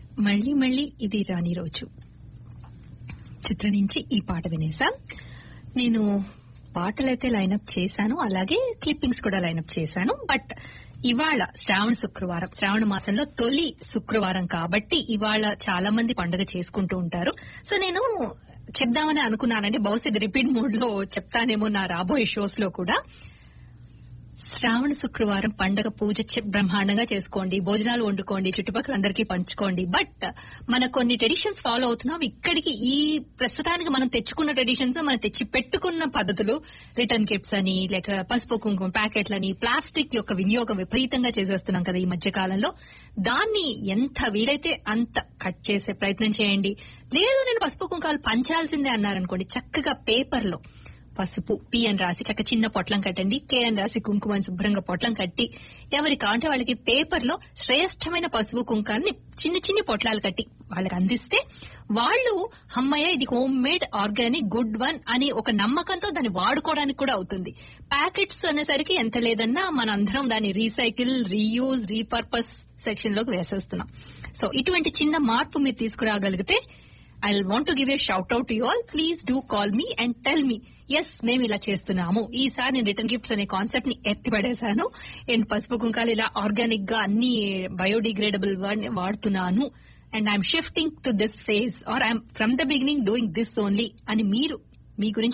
మళ్ళీ మళ్ళీ ఇది రాని రోజు చిత్ర నుంచి ఈ పాట వినేసాం నేను పాటలైతే లైనప్ చేశాను అలాగే క్లిప్పింగ్స్ కూడా లైనప్ చేశాను బట్ ఇవాళ శ్రావణ శుక్రవారం శ్రావణ మాసంలో తొలి శుక్రవారం కాబట్టి ఇవాళ చాలా మంది పండుగ చేసుకుంటూ ఉంటారు సో నేను చెప్దామని అనుకున్నానంటే బహుశా ఇది రిపీట్ మోడ్ లో చెప్తానేమో నా రాబోయే షోస్ లో కూడా శ్రావణ శుక్రవారం పండగ పూజ చ- బ్రహ్మాండంగా చేసుకోండి భోజనాలు వండుకోండి చుట్టుపక్కల అందరికీ పంచుకోండి బట్ మన కొన్ని ట్రెడిషన్స్ ఫాలో అవుతున్నాం ఇక్కడికి ఈ ప్రస్తుతానికి మనం తెచ్చుకున్న ట్రెడిషన్స్ మనం తెచ్చి పెట్టుకున్న పద్ధతులు రిటర్న్ గిఫ్ట్స్ అని లేక పసుపు కుంకుమ ప్యాకెట్లని ప్లాస్టిక్ యొక్క వినియోగం విపరీతంగా చేసేస్తున్నాం కదా ఈ మధ్య కాలంలో దాన్ని ఎంత వీలైతే అంత కట్ చేసే ప్రయత్నం చేయండి లేదు నేను పసుపు కుంకాలు పంచాల్సిందే అన్నారనుకోండి చక్కగా పేపర్ లో పసుపు పి అని రాసి చక్క చిన్న పొట్లం కట్టండి కే అని రాసి కుంకుమని శుభ్రంగా పొట్లం కట్టి ఎవరి కావాలంటే వాళ్ళకి పేపర్ లో శ్రేష్టమైన పసుపు కుంకాన్ని చిన్న చిన్న పొట్లాలు కట్టి వాళ్ళకి అందిస్తే వాళ్ళు అమ్మయ్య ఇది home made organic good one అని ఒక నమ్మకంతో దాన్ని వాడుకోవడానికి కూడా అవుతుంది ప్యాకెట్స్ అనేసరికి ఎంత లేదన్నా మన అందరం దాన్ని రీసైకిల్ రీయూజ్ రీపర్పస్ సెక్షన్ లోకి వేసేస్తున్నాం సో ఇటువంటి చిన్న మార్పు మీరు తీసుకురాగలిగితే I want to give a shout out you all please do call me and tell me yes మేము ఇలా చేస్తున్నాము ఈసారి నేను రిటర్న్ గిఫ్ట్స్ అనే కాన్సెప్ట్ ని ఎత్తిపడేశాను అండ్ పసుపు కుంకాలు ఇలా ఆర్గానిక్ గా అన్ని బయోడిగ్రేడబుల్ వాడుతున్నాను and I'm shifting to this phase or I'm from the beginning doing this only అని మీరు మీ గురించి